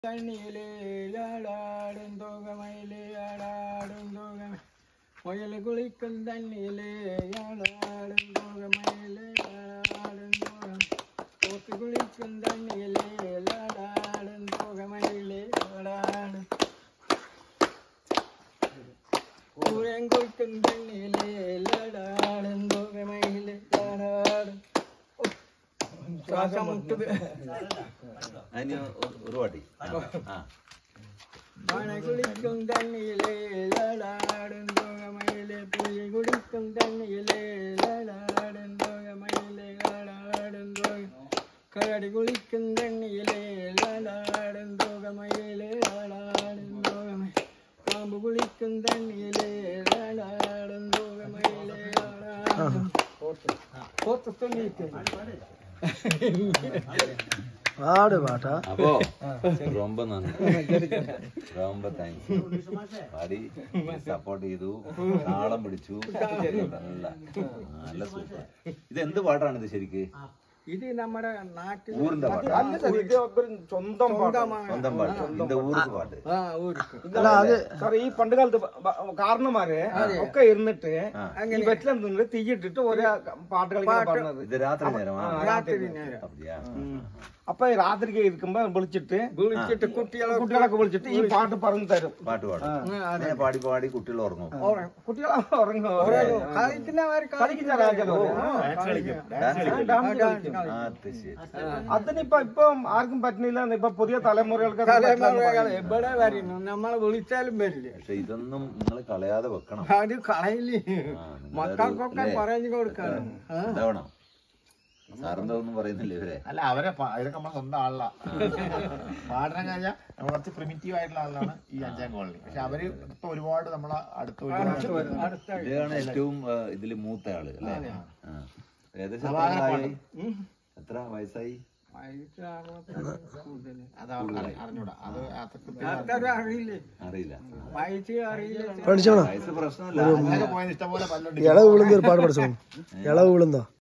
തണ്ണിയിലെ ആടാടും തോകമയിലെ ആടാടും തോകമ മുയൽ കുളിക്കും തണ്ണിയിലെ ആടാടും തോകമയിലെ ആടാടും തോകം പോത്ത് കുളിക്കും തണ്ണിയിലെ ആടാടും തോകമയിലെ ആടാടും പൂരം കുളിക്കും തണ്ണിയിലെ ആടാടും തോകമയിലെ ആടാടും ശ്വാസം മുട്ടുക അതിന് ഒ- ഒരു പാട്ടി ആ മഴ കുളിക്കും തണ്ണിയിലെ ലടാടും തോകമയിലെ പുലി കുടിക്കും തണ്ണിയിലെ ലടാടും തോകമയിലെ ലടാടും തോക കരടി കുളിക്കും തണ്ണിയിലെ ലടാടും തോകമയിലെ ലടാടും തോകമ പാമ്പ് കുളിക്കും തണ്ണിയിലെ ലടാടും തോകമയിലെ ലടാടും പോത്ത് തണ്ണിയിട്ട് പാട് പാട്ടാ അപ്പോ ரொம்ப നന്ദി ரொம்ப താങ്ക്സ് പാടി സപ്പോർട്ട് ചെയ്തു താളം പിടിച്ചു നല്ല നല്ല സൂപ്പർ ഇത് എന്ത് പാട്ടാണ് ഇത് ശരിക്ക് ഇത് നമ്മുടെ നാട്ടിൽ ഊരിന്റെ പാട്ട് സ്വന്തം സ്വന്തമാണ് സ്വന്തം പാട്ട് இந்த ஊருக்கு പാട്ട് ആ ഊർക്ക് അല്ല അത് സാർ ഈ പണ്ട് കാലത്ത് ബ- ബ- കാരണന്മാര് ഒക്കെ ഇരുന്നിട്ട് ആ. ഈ വെറ്റില നിന്ന് തീയിട്ടിട്ട് ഒരേ പാട്ട് കളിക്കാൻ പറഞ്ഞത് ഇത് രാത്രി നേരമാ രാത്രി നേരം அப்படியா അപ്പൊ ഈ രാത്രിക്ക് ഇരിക്കുമ്പോ വിളിച്ചിട്ട് വിളിച്ചിട്ട് കുട്ടികളെ കുട്ടികളൊക്കെ വിളിച്ചിട്ട് ഈ പാട്ട് പറഞ്ഞു തരും പാട്ട് പാടും അങ്ങനെ പാടി പാടി കുട്ടികൾ ഉറങ്ങും കുട്ടികളെ ഉറങ്ങും കളിക്കുന്നവർക്ക് കളിക്കുന്ന രാജാവ് ഡാൻസ് കളിക്കും ആ, അത് ശരി അതിനിപ്പോ ഇപ്പൊ ആർക്കും പറ്റുന്നില്ല ഇപ്പൊ പുതിയ തലമുറകൾക്ക് അത് തലമുറകൾ എവിടെ വരുന്നു നമ്മളെ വിളിച്ചാലും വരില്ല പക്ഷെ ഇതൊന്നും നിങ്ങൾ കളയാതെ വെക്കണം അത് കളയില്ലേ ആ, നിങ്ങളൊരു- മക്കൾക്കൊക്കെ അല്ലേ? പറഞ്ഞു കൊടുക്കണം ആ. ഇതാവണം സാറെന്താ ഒന്നും പറയുന്നില്ല ഇവരെ അല്ല അവരെ പ- ഇവരൊക്കെ നമ്മളെ സ്വന്തം ആളാ പാടനം കഴിഞ്ഞാൽ നമ്മൾ കുറച്ച് പ്രിമിറ്റീവ് ആയിട്ടുള്ള ആളാണ് ഈ അഞ്ചാം കോളനി പക്ഷെ അവര് ഇപ്പൊ ഒരുപാട് നമ്മളെ അടുത്ത് ഒരുപാട് അടുത്ത ഇതാണ് ഏറ്റവും ആ, ഇതില് മൂത്ത ആള് അല്ലേ ആ. ഏകദേശം എത്ര ആളായി? എത്ര വയസ്സായി വയസ്സ് അറുപത്തഞ്ച് കൂടുതല്. അത് അവർക്ക് അറി- അറിഞ്ഞൂടാ അത് അതൊക്കെ ആൾക്കാര് അറിയില്ലേ അറിയില്ല വയസ്സ് അറിയില്ല പഠിച്ചോണോ വയസ്സ് പ്രശ്നമല്ല അങ്ങനെ പോയത് ഇഷ്ടംപോലെ പല്ലുണ്ട് ഇള വീളുന്ന ഒരു പാട് പഠിച്ചോ ഇള വീളുന്നോ